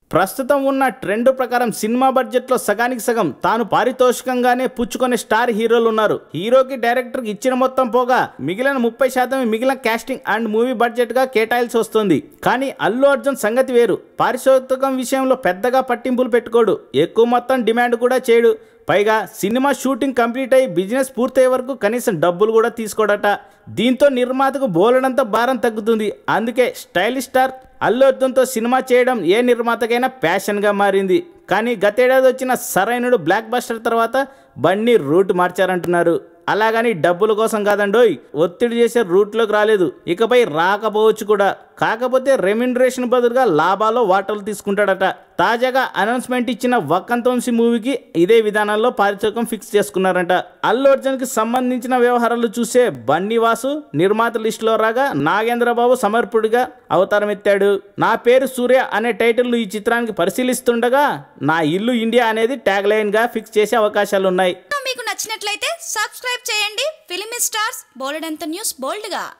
ప్రస్తుతం ఉన్న ట్రెండ్ ప్రకారం సినిమా బడ్జెట్లో సగానికి సగం తాను పారితోషికంగానే పుచ్చుకునే స్టార్ హీరోలు ఉన్నారు హీరోకి డైరెక్టర్కి ఇచ్చిన మొత్తం పోగా మిగిలిన ముప్పై శాతం మిగిలిన కాస్టింగ్ అండ్ మూవీ బడ్జెట్గా కేటాయాల్సి వస్తుంది కానీ అల్లు అర్జున్ సంగతి వేరు పారితోషికం విషయంలో పెద్దగా పట్టింపులు పెట్టుకోడు ఎక్కువ మొత్తం డిమాండ్ కూడా చేయడు పైగా సినిమా షూటింగ్ కంప్లీట్ అయ్యి బిజినెస్ పూర్తయ్యే వరకు కనీసం డబ్బులు కూడా తీసుకోడట దీంతో నిర్మాతకు బోలెడంత భారం తగ్గుతుంది అందుకే స్టైలిష్ స్టార్ అల్లు అర్జున్తో సినిమా చేయడం ఏ నిర్మాతకైనా ప్యాషన్గా మారింది కానీ గతేడాది వచ్చిన సరైనడు బ్లాక్ బస్టర్ తర్వాత బండి రూట్ మార్చారంటున్నారు అలాగని డబ్బుల కోసం కాదండోయ్ ఒత్తిడి చేసే రూట్లోకి రాలేదు ఇకపై రాకపోవచ్చు కూడా కాకపోతే రెమ్యునరేషన్ బదులుగా లాభాలు వాటలు తీసుకుంటాడట తాజాగా అనౌన్స్మెంట్ ఇచ్చిన వక్కంతవంశీ మూవీకి ఇదే విధానంలో పారితోషికం ఫిక్స్ చేసుకున్నారంట అల్లు అర్జున్కి సంబంధించిన వ్యవహారాలు చూసే బండి వాసు నిర్మాత లిస్టులో రాగా నాగేంద్రబాబు సమర్పుడిగా అవతారం ఎత్తాడు నా పేరు సూర్య అనే టైటిల్ ఈ చిత్రానికి పరిశీలిస్తుండగా నా ఇల్లు ఇండియా అనేది ట్యాగ్ లైన్గా ఫిక్స్ చేసే అవకాశాలు ఉన్నాయి మీకు నచ్చినట్లయితే సబ్స్క్రైబ్ చేయండి ఫిలిమి స్టార్స్ బోలెడంత న్యూస్ బోల్డ్గా